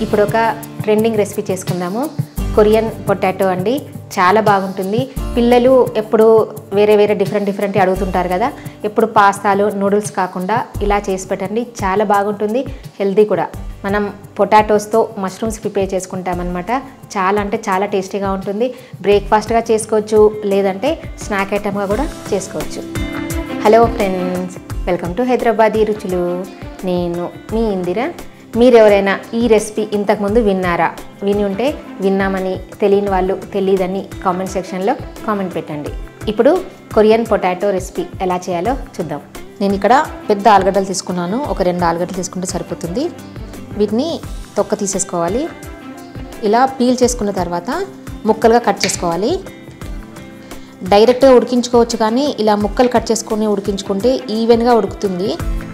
ఇప్పుడు ఒక trending recipe చేసుకుందాము కొరియన్ పొటాటో అండి చాలా బాగుంటుంది పిల్లలు ఎప్పుడు వేరే వేరే డిఫరెంట్ డిఫరెంట్ అడుగుతుంటారు కదా ఎప్పుడు పాస్తాలు నూడిల్స్ కాకుండా ఇలా చేసి పెట్టండి చాలా బాగుంటుంది హెల్తీ కూడా మనం పొటాటోస్తో మష్రూమ్స్ ప్రిపేర్ చేసుకుంటామన్నమాట చాలా అంటే చాలా టేస్టీగా ఉంటుంది బ్రేక్ఫాస్ట్గా చేసుకోవచ్చు లేదంటే స్నాక్ ఐటమ్గా కూడా చేసుకోవచ్చు hello friends welcome to Hyderabadi రుచులు నేను మీ ఇందిర మీరు ఎవరైనా ఈ రెసిపీ ఇంతకుముందు విన్నారా విని ఉంటే విన్నామని తెలియని వాళ్ళు తెలియదని కామెంట్ సెక్షన్లో కామెంట్ పెట్టండి ఇప్పుడు కొరియన్ పొటాటో రెసిపీ ఎలా చేయాలో చూద్దాం నేను ఇక్కడ పెద్ద ఆలుగడ్డలు తీసుకున్నాను ఒక రెండు ఆలుగడ్డలు తీసుకుంటే సరిపోతుంది వీటిని తొక్క తీసేసుకోవాలి ఇలా పీల్ చేసుకున్న తర్వాత ముక్కలుగా కట్ చేసుకోవాలి డైరెక్ట్గా ఉడికించుకోవచ్చు కానీ ఇలా ముక్కలు కట్ చేసుకొని ఉడికించుకుంటే ఈవెన్గా ఉడుకుతుంది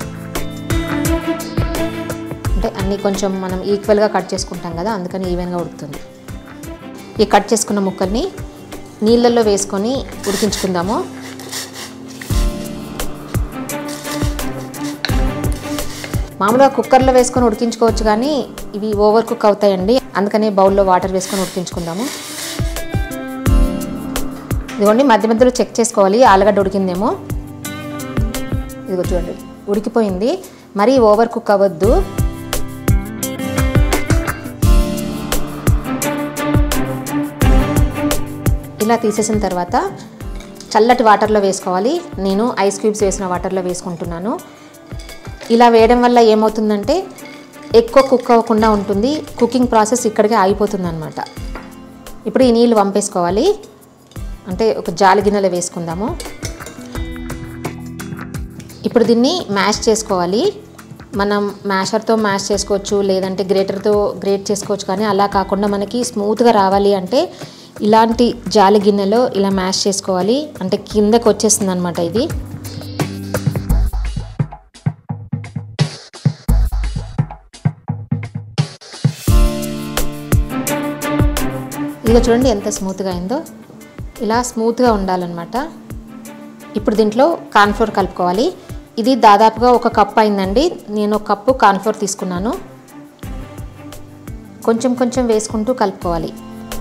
అంటే అన్నీ కొంచెం మనం ఈక్వల్గా కట్ చేసుకుంటాం కదా అందుకని ఈవెన్గా ఉడుకుతుంది ఈ కట్ చేసుకున్న ముక్కల్ని నీళ్ళల్లో వేసుకొని ఉడికించుకుందాము మామూలుగా కుక్కర్లో వేసుకొని ఉడికించుకోవచ్చు కానీ ఇవి ఓవర్ కుక్ అవుతాయండి అందుకని బౌల్లో వాటర్ వేసుకొని ఉడికించుకుందాము ఇదిగోండి మధ్య మధ్యలో చెక్ చేసుకోవాలి ఆలుగడ్డ ఉడికిందేమో ఇదిగో చూడండి ఉడికిపోయింది మరీ ఓవర్ కుక్ అవ్వద్దు ఇలా తీసేసిన తర్వాత చల్లటి వాటర్లో వేసుకోవాలి నేను ఐస్ క్యూబ్స్ వేసిన వాటర్లో వేసుకుంటున్నాను ఇలా వేయడం వల్ల ఏమవుతుందంటే ఎక్కువ కుక్ అవ్వకుండా ఉంటుంది కుకింగ్ ప్రాసెస్ ఇక్కడికే ఆగిపోతుంది అనమాట ఇప్పుడు ఈ నీళ్ళు వంపేసుకోవాలి అంటే ఒక జాలి గిన్నెలో వేసుకుందాము ఇప్పుడు దీన్ని మ్యాష్ చేసుకోవాలి మనం మ్యాషర్తో మ్యాష్ చేసుకోవచ్చు లేదంటే గ్రేటర్తో గ్రేట్ చేసుకోవచ్చు కానీ అలా కాకుండా మనకి స్మూత్గా రావాలి అంటే ఇలాంటి జాలి గిన్నెలో ఇలా మ్యాష్ చేసుకోవాలి అంటే కిందకు వచ్చేస్తుంది అనమాట ఇది ఇదిగో చూడండి ఎంత స్మూత్గా అయిందో ఇలా స్మూత్గా ఉండాలన్నమాట ఇప్పుడు దీంట్లో కార్న్ఫ్లోర్ కలుపుకోవాలి ఇది దాదాపుగా ఒక కప్ అయిందండి నేను ఒక కప్పు కార్న్ఫ్లోర్ తీసుకున్నాను కొంచెం కొంచెం వేసుకుంటూ కలుపుకోవాలి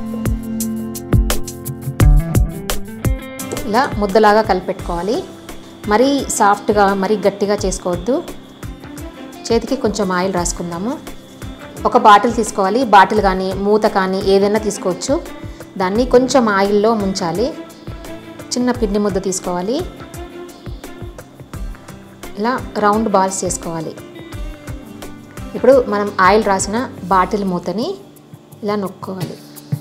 ఇలా ముద్దలాగా కలిపెట్టుకోవాలి మరీ సాఫ్ట్గా మరీ గట్టిగా చేసుకోవద్దు చేతికి కొంచెం ఆయిల్ రాసుకుందాము ఒక బాటిల్ తీసుకోవాలి బాటిల్ కానీ మూత కానీ ఏదైనా తీసుకోవచ్చు దాన్ని కొంచెం ఆయిల్లో ముంచాలి చిన్న పిండి ముద్ద తీసుకోవాలి ఇలా రౌండ్ బాల్స్ చేసుకోవాలి ఇప్పుడు మనం ఆయిల్ రాసిన బాటిల్ మూతని ఇలా నొక్కోవాలి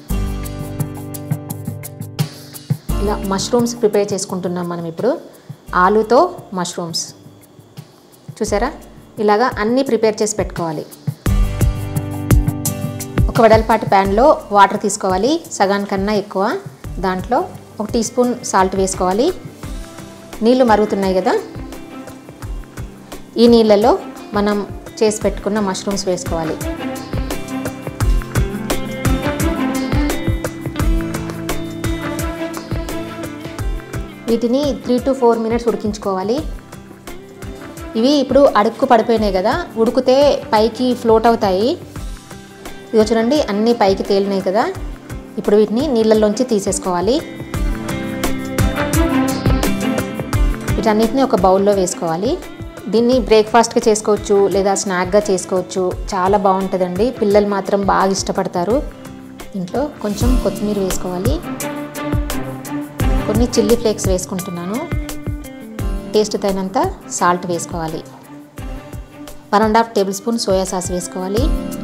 ఇలా మష్రూమ్స్ ప్రిపేర్ చేసుకుంటున్నాం మనం ఇప్పుడు ఆలుతో మష్రూమ్స్ చూసారా ఇలాగా అన్నీ ప్రిపేర్ చేసి పెట్టుకోవాలి ఒక వెడల్పాటి ప్యాన్లో వాటర్ తీసుకోవాలి సగానికన్నా ఎక్కువ దాంట్లో ఒక టీ స్పూన్ సాల్ట్ వేసుకోవాలి నీళ్ళు మరుగుతున్నాయి కదా ఈ నీళ్ళలో మనం చేసి పెట్టుకున్న మష్రూమ్స్ వేసుకోవాలి వీటిని త్రీ టు ఫోర్ మినిట్స్ ఉడికించుకోవాలి ఇవి ఇప్పుడు అడుక్కు పడిపోయినాయి కదా ఉడికితే పైకి ఫ్లోట్ అవుతాయి ఇదిగో చూడండి అన్నీ పైకి తేలినాయి కదా ఇప్పుడు వీటిని నీళ్ళల్లోంచి తీసేసుకోవాలి వీటన్నిటిని ఒక బౌల్లో వేసుకోవాలి దీన్ని బ్రేక్ఫాస్ట్గా చేసుకోవచ్చు లేదా స్నాక్గా చేసుకోవచ్చు చాలా బాగుంటుందండి పిల్లలు మాత్రం బాగా ఇష్టపడతారు ఇంట్లో కొంచెం కొత్తిమీర వేసుకోవాలి కొన్ని చిల్లీ ఫ్లేక్స్ వేసుకుంటున్నాను టేస్ట్ తగినంత సాల్ట్ వేసుకోవాలి one and half tablespoon soya sauce వేసుకోవాలి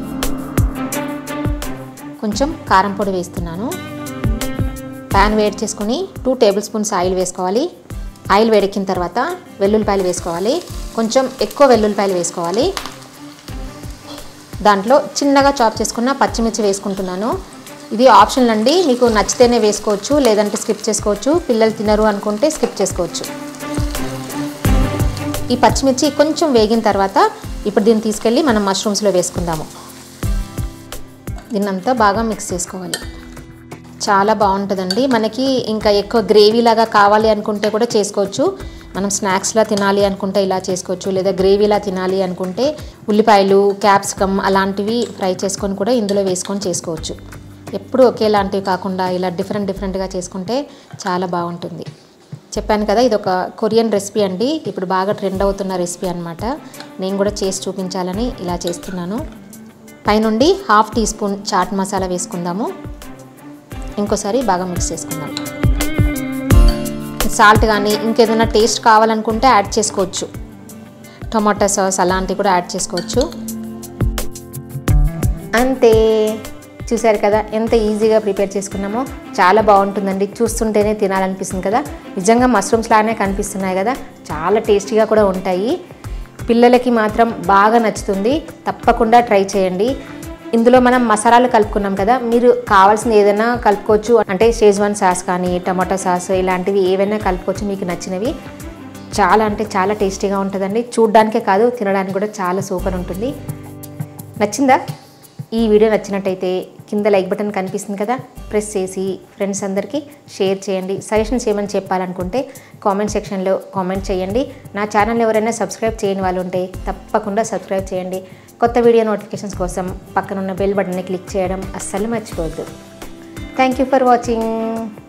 కొంచెం కారం పొడి వేస్తున్నాను ప్యాన్ వేడి చేసుకుని టూ టేబుల్ స్పూన్స్ ఆయిల్ వేసుకోవాలి ఆయిల్ వేడెక్కిన తర్వాత వెల్లుల్లిపాయలు వేసుకోవాలి కొంచెం ఎక్కువ వెల్లుల్లిపాయలు వేసుకోవాలి దాంట్లో చిన్నగా చాప్ చేసుకున్న పచ్చిమిర్చి వేసుకుంటున్నాను ఇది ఆప్షనల్ అండి మీకు నచ్చితేనే వేసుకోవచ్చు లేదంటే స్కిప్ చేసుకోవచ్చు పిల్లలు తినరు అనుకుంటే స్కిప్ చేసుకోవచ్చు ఈ పచ్చిమిర్చి కొంచెం వేగిన తర్వాత ఇప్పుడు దీన్ని తీసుకెళ్ళి మనం మష్రూమ్స్లో వేసుకుందాము దీన్నంతా బాగా మిక్స్ చేసుకోవాలి చాలా బాగుంటుందండి మనకి ఇంకా ఎక్కువ గ్రేవీ లాగా కావాలి అనుకుంటే కూడా చేసుకోవచ్చు మనం స్నాక్స్లా తినాలి అనుకుంటే ఇలా చేసుకోవచ్చు లేదా గ్రేవీలా తినాలి అనుకుంటే ఉల్లిపాయలు క్యాప్సికమ్ అలాంటివి ఫ్రై చేసుకొని కూడా ఇందులో వేసుకొని చేసుకోవచ్చు ఎప్పుడు ఒకేలాంటివి కాకుండా ఇలా డిఫరెంట్ డిఫరెంట్గా చేసుకుంటే చాలా బాగుంటుంది చెప్పాను కదా ఇది ఒక కొరియన్ రెసిపీ అండి ఇప్పుడు బాగా ట్రెండ్ అవుతున్న రెసిపీ అనమాట నేను కూడా చేసి చూపించాలని ఇలా చేస్తున్నాను పైనుండి half teaspoon chaat masala వేసుకుందాము ఇంకోసారి బాగా మిక్స్ చేసుకుందాం సాల్ట్ కానీ ఇంకేదైనా టేస్ట్ కావాలనుకుంటే యాడ్ చేసుకోవచ్చు టొమాటో సాస్ అలాంటివి కూడా యాడ్ చేసుకోవచ్చు అంతే చూసారు కదా ఎంత ఈజీగా ప్రిపేర్ చేసుకున్నామో చాలా బాగుంటుందండి చూస్తుంటేనే తినాలనిపిస్తుంది కదా నిజంగా మష్రూమ్స్ లానే కనిపిస్తున్నాయి కదా చాలా టేస్టీగా కూడా ఉంటాయి పిల్లలకి మాత్రం బాగా నచ్చుతుంది తప్పకుండా ట్రై చేయండి ఇందులో మనం మసాలాలు కలుపుకున్నాం కదా మీరు కావాల్సిన ఏదైనా కలుపుకోవచ్చు అంటే షేజ్వాన్ సాస్ కానీ టమాటో సాస్ ఇలాంటివి ఏవైనా కలుపుకోవచ్చు మీకు నచ్చినవి చాలా అంటే చాలా టేస్టీగా ఉంటుందండి చూడ్డానికే కాదు తినడానికి కూడా చాలా సూపర్ ఉంటుంది నచ్చిందా ఈ వీడియో నచ్చినట్టయితే కింద లైక్ బటన్ కనిపిస్తుంది కదా ప్రెస్ చేసి ఫ్రెండ్స్ అందరికీ షేర్ చేయండి సజెషన్స్ ఏమని చెప్పాలనుకుంటే కామెంట్ సెక్షన్లో కామెంట్ చేయండి నా ఛానల్ ఎవరైనా సబ్స్క్రైబ్ చేయని వాళ్ళు ఉంటే తప్పకుండా సబ్స్క్రైబ్ చేయండి కొత్త వీడియో నోటిఫికేషన్స్ కోసం పక్కనున్న బెల్ బటన్ని క్లిక్ చేయడం అస్సలు మర్చిపోవద్దు థ్యాంక్ యూ ఫర్ వాచింగ్